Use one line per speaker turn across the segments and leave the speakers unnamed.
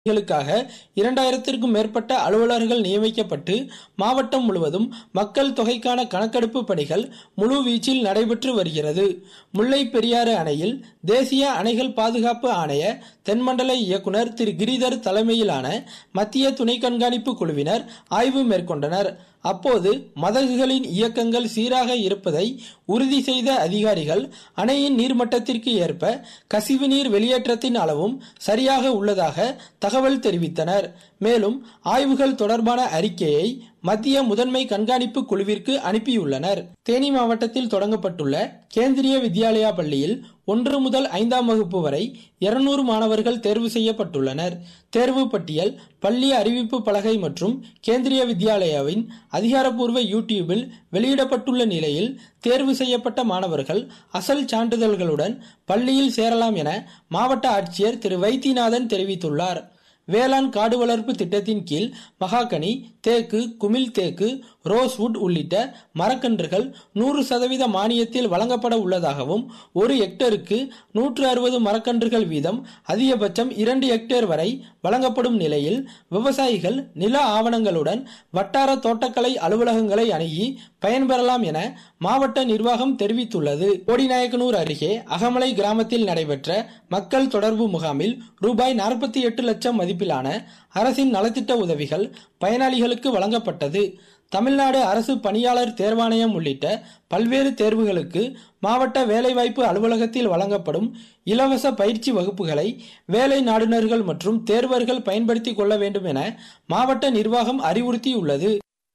களுக்காக இரண்டாயிரத்திற்கும் மேற்பட்ட அலுவலர்கள் நியமிக்கப்பட்டு மாவட்டம் முழுவதும் மக்கள் தொகைக்கான கணக்கெடுப்பு பணிகள் முழுவீச்சில் நடைபெற்று வருகிறது முல்லை பெரியாறு அணையில் தேசிய அணைகள் பாதுகாப்பு ஆணைய தென்மண்டல இயக்குனர் திரு கிரிதர் தலைமையிலான மத்திய துணை கண்காணிப்பு குழுவினர் ஆய்வு மேற்கொண்டனர் அப்போது மதகுகளின் இயக்கங்கள் சீராக இருப்பதை உறுதி செய்த அதிகாரிகள் அணையின் நீர்மட்டத்திற்கு ஏற்ப கசிவுநீர் வெளியேற்றத்தின் அளவும் சரியாக உள்ளதாக தகவல் தெரிவித்தனர் மேலும் ஆய்வுகள் தொடர்பான அறிக்கையை மத்திய முதன்மை கண்காணிப்பு குழுவிற்கு அனுப்பியுள்ளனர் தேனி மாவட்டத்தில் தொடங்கப்பட்டுள்ள கேந்திரிய வித்யாலயா பள்ளியில் ஒன்று முதல் ஐந்தாம் வகுப்பு வரை இருநூறு மாணவர்கள் தேர்வு செய்யப்பட்டுள்ளனர் தேர்வு பட்டியல் பள்ளி அறிவிப்பு பலகை மற்றும் கேந்திரிய வித்யாலயாவின் அதிகாரப்பூர்வ யூடியூபில் வெளியிடப்பட்டுள்ள நிலையில் தேர்வு செய்யப்பட்ட மாணவர்கள் அசல் சான்றிதழ்களுடன் பள்ளியில் சேரலாம் என மாவட்ட ஆட்சியர் திரு வைத்தியநாதன் தெரிவித்துள்ளார் வேளாண் காடு வளர்ப்பு திட்டத்தின் கீழ் மகாகனி தேக்கு குமிழ் தேக்கு ரோஸ்வுட் உள்ளிட்ட மரக்கன்றுகள் நூறு சதவீத மானியத்தில் வழங்கப்பட உள்ளதாகவும் ஒரு ஹெக்டருக்கு நூற்று அறுபது மரக்கன்றுகள் வீதம் அதிகபட்சம் இரண்டு ஹெக்டேர் வரை வழங்கப்படும் நிலையில் விவசாயிகள் நில ஆவணங்களுடன் வட்டார தோட்டக்கலை அலுவலகங்களை அணுகி பயன்பெறலாம் என மாவட்ட நிர்வாகம் தெரிவித்துள்ளது கோடிநாயக்கனூர் அருகே அகமலை கிராமத்தில் நடைபெற்ற மக்கள் தொடர்பு முகாமில் ரூபாய் நாற்பத்தி எட்டு லட்சம் மதிப்பிலான அரசின் நலத்திட்ட உதவிகள் பயனாளிகளுக்கு வழங்கப்பட்டது தமிழ்நாடு அரசு பணியாளர் தேர்வாணையம் உள்ளிட்ட பல்வேறு தேர்வுகளுக்கு மாவட்ட வேலைவாய்ப்பு அலுவலகத்தில் வழங்கப்படும் இலவச பயிற்சி வகுப்புகளை வேலை நாடுனர்கள் மற்றும் தேர்வர்கள் பயன்படுத்திக் கொள்ள வேண்டும் என மாவட்ட நிர்வாகம் அறிவுறுத்தியுள்ளது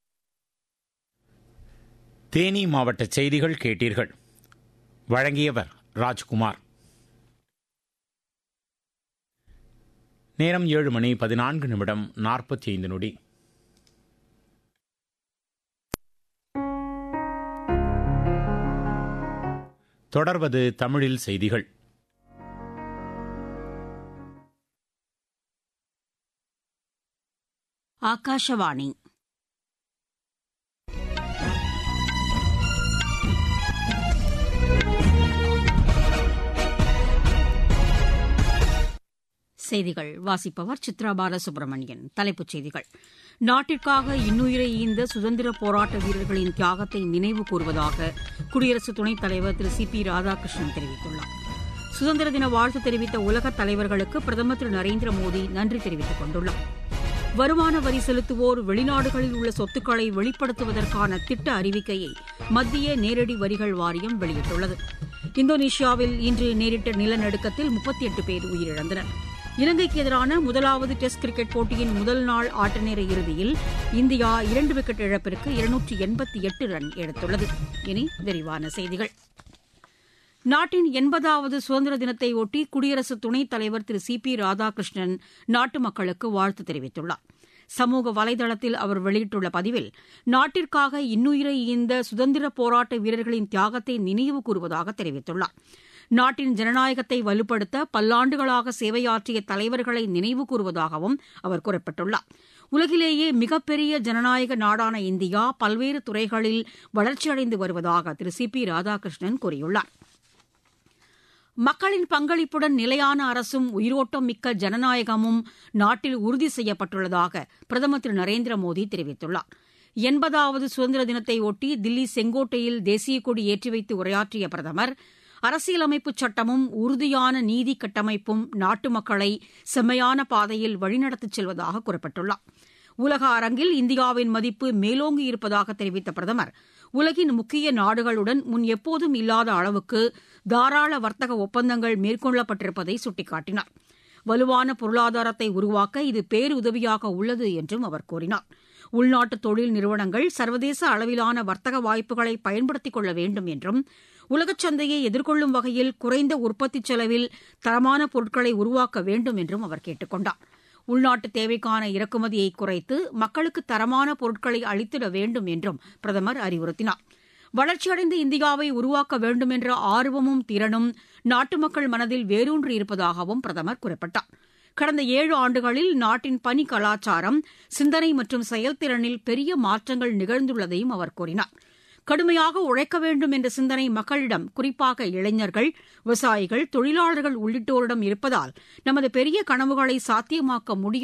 தேனி மாவட்ட செய்திகள் கேட்டீர்கள் வழங்கியவர் ராஜ்குமார் நேரம் ஏழு மணி பதினான்கு நிமிடம் நாற்பத்தி ஐந்து நொடி தொடர்வது தமிழில் செய்திகள்
ஆகாஷவாணி செய்திகள் வாசிப்பவர் சித்ரா பாலசுப்ரமணியன் தலைப்புச் செய்திகள் நாட்டிற்காக இன்னுயிரை ஈந்த சுதந்திர போராட்ட வீரர்களின் தியாகத்தை நினைவு கூறுவதாக குடியரசு துணைத் தலைவர் திரு சி பி ராதாகிருஷ்ணன் தெரிவித்துள்ளார் சுதந்திர தின வாழ்த்து தெரிவித்த உலகத் தலைவர்களுக்கு பிரதமர் திரு நரேந்திர மோடி நன்றி தெரிவித்துக் கொண்டுள்ளார் வருமான வரி செலுத்துவோர் வெளிநாடுகளில் உள்ள சொத்துக்களை வெளிப்படுத்துவதற்கான திட்ட அறிவிக்கையை மத்திய நேரடி வரிகள் வாரியம் வெளியிட்டுள்ளது இந்தோனேஷியாவில் இன்று நேரிட்ட நிலநடுக்கத்தில் முப்பத்தி எட்டு பேர் உயிரிழந்தனர் இலங்கைக்கு எதிரான முதலாவது டெஸ்ட் கிரிக்கெட் போட்டியின் முதல் நாள் ஆட்டநேர இறுதியில் இந்தியா இரண்டு விக்கெட் இழப்பிற்கு இருநூற்றி எண்பத்தி எட்டு ரன் எடுத்துள்ளது இனி விரிவான செய்திகள் நாட்டின் எண்பதாவது சுதந்திர தினத்தை ஒட்டி குடியரசு துணைத் தலைவர் திரு சி பி ராதாகிருஷ்ணன் நாட்டு மக்களுக்கு வாழ்த்து தெரிவித்துள்ளார் சமூக வலைதளத்தில் அவர் வெளியிட்டுள்ள பதிவில் நாட்டிற்காக இன்னுயிரை ஈந்த சுதந்திர போராட்ட வீரர்களின் தியாகத்தை நினைவு கூறுவதாக தெரிவித்துள்ளார் நாட்டின் ஜனநாயகத்தை வலுப்படுத்த பல்லாண்டுகளாக சேவையாற்றிய தலைவர்களை நினைவு கூறுவதாகவும் அவர் குறிப்பிட்டுள்ளார் உலகிலேயே மிகப்பெரிய ஜனநாயக நாடான இந்தியா பல்வேறு துறைகளில் வளர்ச்சியடைந்து வருவதாக திரு சி பி ராதாகிருஷ்ணன் கூறியுள்ளார் மக்களின் பங்களிப்புடன் நிலையான அரசும் உயிரோட்டம் மிக்க ஜனநாயகமும் நாட்டில் உறுதி செய்யப்பட்டுள்ளதாக பிரதமர் திரு நரேந்திர மோடி தெரிவித்துள்ளார் எண்பதாவது சுதந்திர தினத்தை ஒட்டி தில்லி செங்கோட்டையில் தேசிய கொடி ஏற்றி வைத்து உரையாற்றிய பிரதமர் அரசியலமைப்பு சட்டமும் உறுதியான நீதி கட்டமைப்பும் நாட்டு மக்களை செம்மையான பாதையில் வழிநடத்திச் செல்வதாக குறிப்பிட்டுள்ளார் உலக அரங்கில் இந்தியாவின் மதிப்பு மேலோங்கி இருப்பதாக தெரிவித்த பிரதமர் உலகின் முக்கிய நாடுகளுடன் முன் எப்போதும் இல்லாத அளவுக்கு தாராள வர்த்தக ஒப்பந்தங்கள் மேற்கொள்ளப்பட்டிருப்பதை சுட்டிக்காட்டினார் வலுவான பொருளாதாரத்தை உருவாக்க இது பேருதவியாக உள்ளது என்றும் அவர் கூறினார் உள்நாட்டு தொழில் நிறுவனங்கள் சர்வதேச அளவிலான வர்த்தக வாய்ப்புகளை பயன்படுத்திக் கொள்ள வேண்டும் என்றும் உலகச் சந்தையை எதிர்கொள்ளும் வகையில் குறைந்த உற்பத்தி செலவில் தரமான பொருட்களை உருவாக்க வேண்டும் என்றும் அவர் கேட்டுக் கொண்டார் உள்நாட்டு தேவைக்கான இறக்குமதியை குறைத்து மக்களுக்கு தரமான பொருட்களை அளித்திட வேண்டும் என்றும் பிரதமர் அறிவுறுத்தினார் வளர்ச்சியடைந்த இந்தியாவை உருவாக்க வேண்டும் என்ற ஆர்வமும் திறனும் நாட்டு மக்கள் மனதில் வேரூன்றி இருப்பதாகவும் பிரதமர் குறிப்பிட்டார் கடந்த ஏழு ஆண்டுகளில் நாட்டின் பணி கலாச்சாரம் சிந்தனை மற்றும் செயல்திறனில் பெரிய மாற்றங்கள் நிகழ்ந்துள்ளதையும் அவர் கூறினார் கடுமையாக உழைக்க வேண்டும் என்ற சிந்தனை மக்களிடம் குறிப்பாக இளைஞர்கள் விவசாயிகள் தொழிலாளர்கள் உள்ளிட்டோரிடம் இருப்பதால் நமது பெரிய கனவுகளை சாத்தியமாக்க முடியும்